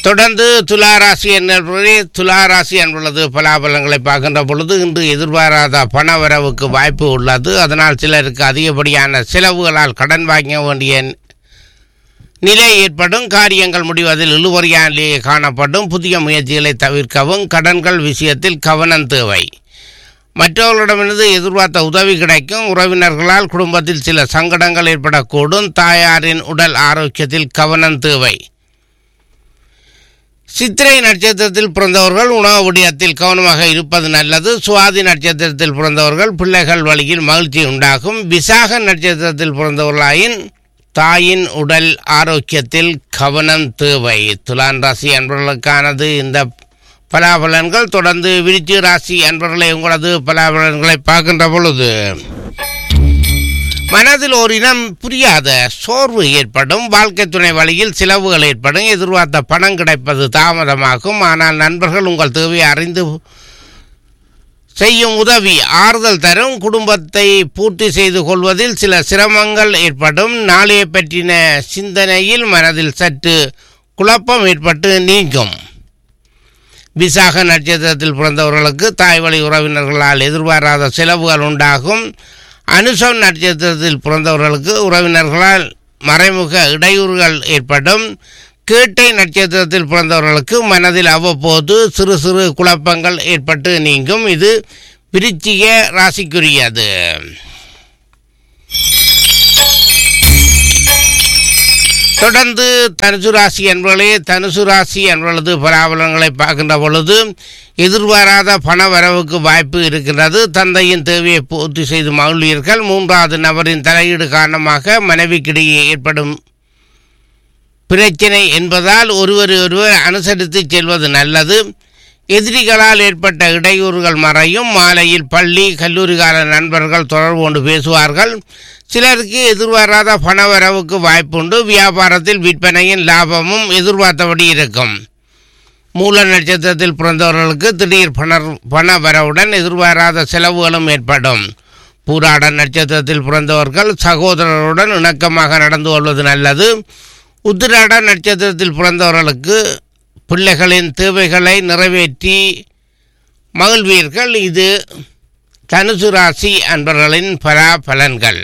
தொடர்ந்து துளாராசி என்பவர்களே துளாராசி என்பது பலாபலங்களை பார்க்கின்ற பொழுது இன்று எதிர்பாராத பண வரவுக்கு வாய்ப்பு உள்ளது அதனால் சிலருக்கு அதிகப்படியான செலவுகளால் கடன் வாங்க வேண்டிய நிலை ஏற்படும் காரியங்கள் முடிவதில் இழுவறியான நிலையை காணப்படும் புதிய முயற்சிகளை தவிர்க்கவும் கடன்கள் விஷயத்தில் கவனம் தேவை மற்றவர்களிடமிருந்து எதிர்பார்த்த உதவி கிடைக்கும் உறவினர்களால் குடும்பத்தில் சில சங்கடங்கள் ஏற்படக்கூடும் தாயாரின் உடல் ஆரோக்கியத்தில் கவனம் தேவை சித்திரை நட்சத்திரத்தில் பிறந்தவர்கள் உணவு விடயத்தில் கவனமாக இருப்பது நல்லது சுவாதி நட்சத்திரத்தில் பிறந்தவர்கள் பிள்ளைகள் வழியில் மகிழ்ச்சி உண்டாகும் விசாக நட்சத்திரத்தில் பிறந்தவர்களாயின் தாயின் உடல் ஆரோக்கியத்தில் கவனம் தேவை துலான் ராசி அன்பர்களுக்கானது இந்த பலாபலன்கள் தொடர்ந்து விருச்சி ராசி அன்பர்களை உங்களது பலாபலன்களை பார்க்கின்ற பொழுது மனதில் ஒரு இனம் புரியாத சோர்வு ஏற்படும் வாழ்க்கை துணை வழியில் செலவுகள் ஏற்படும் எதிர்பார்த்த பணம் கிடைப்பது தாமதமாகும் ஆனால் நண்பர்கள் உங்கள் தேவையை அறிந்து செய்யும் உதவி ஆறுதல் தரும் குடும்பத்தை பூர்த்தி செய்து கொள்வதில் சில சிரமங்கள் ஏற்படும் நாளைய பற்றின சிந்தனையில் மனதில் சற்று குழப்பம் ஏற்பட்டு நீங்கும் விசாக நட்சத்திரத்தில் பிறந்தவர்களுக்கு தாய் வழி உறவினர்களால் எதிர்பாராத செலவுகள் உண்டாகும் அனுசம் நட்சத்திரத்தில் பிறந்தவர்களுக்கு உறவினர்களால் மறைமுக இடையூறுகள் ஏற்படும் கேட்டை நட்சத்திரத்தில் பிறந்தவர்களுக்கு மனதில் அவ்வப்போது சிறு சிறு குழப்பங்கள் ஏற்பட்டு நீங்கும் இது விருச்சிக ராசிக்குரியது தொடர்ந்து தனுசு ராசி என்பவர்களே தனுசு ராசி என்பவர்களது பலாபலங்களை பார்க்கின்ற பொழுது எதிர்பாராத பண வரவுக்கு வாய்ப்பு இருக்கின்றது தந்தையின் தேவையை பூர்த்தி செய்து மகிழ்வீர்கள் மூன்றாவது நபரின் தலையீடு காரணமாக மனைவிக்கிடையே ஏற்படும் பிரச்சனை என்பதால் ஒருவர் ஒருவர் அனுசரித்து செல்வது நல்லது எதிரிகளால் ஏற்பட்ட இடையூறுகள் மறையும் மாலையில் பள்ளி கல்லூரி கால நண்பர்கள் தொடர்பு கொண்டு பேசுவார்கள் சிலருக்கு எதிர்பாராத பண வரவுக்கு வாய்ப்புண்டு வியாபாரத்தில் விற்பனையின் லாபமும் எதிர்பார்த்தபடி இருக்கும் மூல நட்சத்திரத்தில் பிறந்தவர்களுக்கு திடீர் பண பண வரவுடன் எதிர்பாராத செலவுகளும் ஏற்படும் பூராட நட்சத்திரத்தில் பிறந்தவர்கள் சகோதரருடன் இணக்கமாக நடந்து கொள்வது நல்லது உத்திராட நட்சத்திரத்தில் பிறந்தவர்களுக்கு பிள்ளைகளின் தேவைகளை நிறைவேற்றி மகிழ்வீர்கள் இது தனுசு ராசி அன்பர்களின் பலாபலன்கள்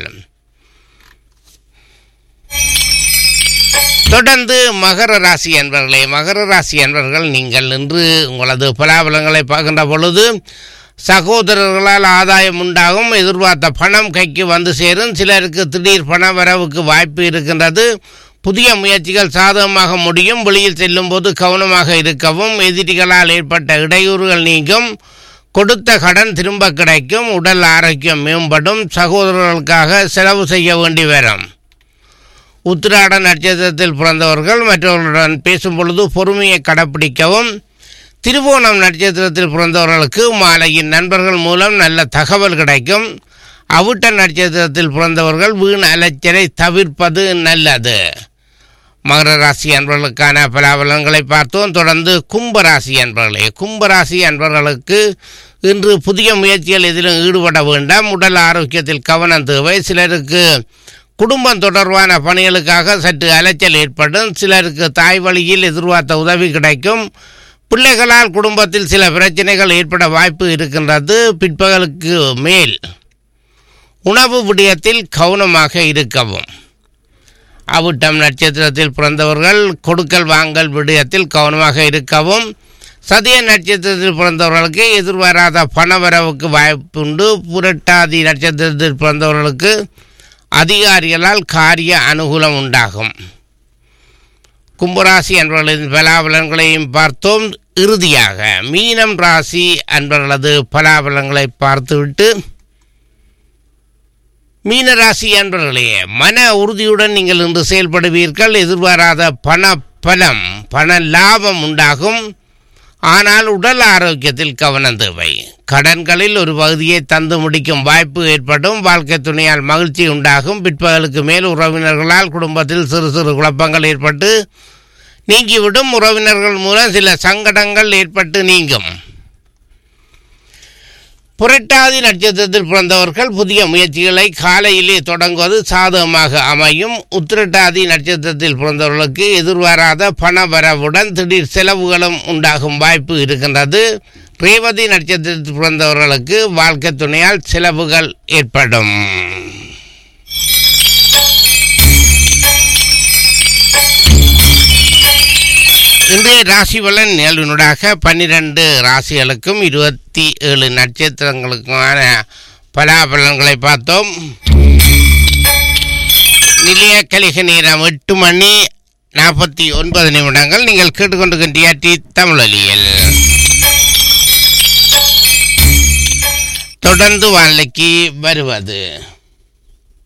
தொடர்ந்து மகர ராசி அன்பர்களே மகர ராசி அன்பர்கள் நீங்கள் இன்று உங்களது பலாபலங்களை பார்க்கின்ற பொழுது சகோதரர்களால் ஆதாயம் உண்டாகும் எதிர்பார்த்த பணம் கைக்கு வந்து சேரும் சிலருக்கு திடீர் பண வரவுக்கு வாய்ப்பு இருக்கின்றது புதிய முயற்சிகள் சாதகமாக முடியும் வெளியில் செல்லும்போது கவனமாக இருக்கவும் எதிரிகளால் ஏற்பட்ட இடையூறுகள் நீங்கும் கொடுத்த கடன் திரும்ப கிடைக்கும் உடல் ஆரோக்கியம் மேம்படும் சகோதரர்களுக்காக செலவு செய்ய வேண்டி வரும் உத்திராட நட்சத்திரத்தில் பிறந்தவர்கள் மற்றவர்களுடன் பேசும் பொழுது பொறுமையை கடைப்பிடிக்கவும் திருவோணம் நட்சத்திரத்தில் பிறந்தவர்களுக்கு மாலையின் நண்பர்கள் மூலம் நல்ல தகவல் கிடைக்கும் அவிட்ட நட்சத்திரத்தில் பிறந்தவர்கள் வீண் அலைச்சலை தவிர்ப்பது நல்லது மகர ராசி அன்பர்களுக்கான பலாபலன்களை பார்த்தோம் தொடர்ந்து கும்பராசி அன்பர்களே கும்பராசி அன்பர்களுக்கு இன்று புதிய முயற்சிகள் எதிலும் ஈடுபட வேண்டாம் உடல் ஆரோக்கியத்தில் கவனம் தேவை சிலருக்கு குடும்பம் தொடர்பான பணிகளுக்காக சற்று அலைச்சல் ஏற்படும் சிலருக்கு தாய் வழியில் எதிர்பார்த்த உதவி கிடைக்கும் பிள்ளைகளால் குடும்பத்தில் சில பிரச்சனைகள் ஏற்பட வாய்ப்பு இருக்கின்றது பிற்பகலுக்கு மேல் உணவு விடயத்தில் கவனமாக இருக்கவும் அவிட்டம் நட்சத்திரத்தில் பிறந்தவர்கள் கொடுக்கல் வாங்கல் விடயத்தில் கவனமாக இருக்கவும் சதய நட்சத்திரத்தில் பிறந்தவர்களுக்கு எதிர்பாராத பணவரவுக்கு வாய்ப்புண்டு புரட்டாதி நட்சத்திரத்தில் பிறந்தவர்களுக்கு அதிகாரிகளால் காரிய அனுகூலம் உண்டாகும் கும்பராசி அன்பர்களின் பலாபலன்களையும் பார்த்தோம் இறுதியாக மீனம் ராசி அன்பர்களது பலாபலன்களை பார்த்துவிட்டு மீனராசி அன்பர்களே மன உறுதியுடன் நீங்கள் இன்று செயல்படுவீர்கள் எதிர்பாராத பண பலம் பண லாபம் உண்டாகும் ஆனால் உடல் ஆரோக்கியத்தில் கவனம் தேவை கடன்களில் ஒரு பகுதியை தந்து முடிக்கும் வாய்ப்பு ஏற்படும் வாழ்க்கை துணையால் மகிழ்ச்சி உண்டாகும் பிற்பகலுக்கு மேல் உறவினர்களால் குடும்பத்தில் சிறு சிறு குழப்பங்கள் ஏற்பட்டு நீங்கிவிடும் உறவினர்கள் மூலம் சில சங்கடங்கள் ஏற்பட்டு நீங்கும் புரட்டாதி நட்சத்திரத்தில் பிறந்தவர்கள் புதிய முயற்சிகளை காலையிலே தொடங்குவது சாதகமாக அமையும் உத்திரட்டாதி நட்சத்திரத்தில் பிறந்தவர்களுக்கு எதிர்பாராத பண வரவுடன் திடீர் செலவுகளும் உண்டாகும் வாய்ப்பு இருக்கின்றது ரேவதி நட்சத்திரத்தில் பிறந்தவர்களுக்கு வாழ்க்கை துணையால் செலவுகள் ஏற்படும் இன்றைய ராசி பலன் நிகழ்வினூடாக பன்னிரண்டு ராசிகளுக்கும் இருபத்தி ஏழு நட்சத்திரங்களுக்குமான பலாபலன்களை பார்த்தோம் நிலைய கலிக நேரம் எட்டு மணி நாற்பத்தி ஒன்பது நிமிடங்கள் நீங்கள் கேட்டுக்கொண்டிருக்கின்ற டி தமிழொலியில் தொடர்ந்து வாழ்க்கைக்கு வருவது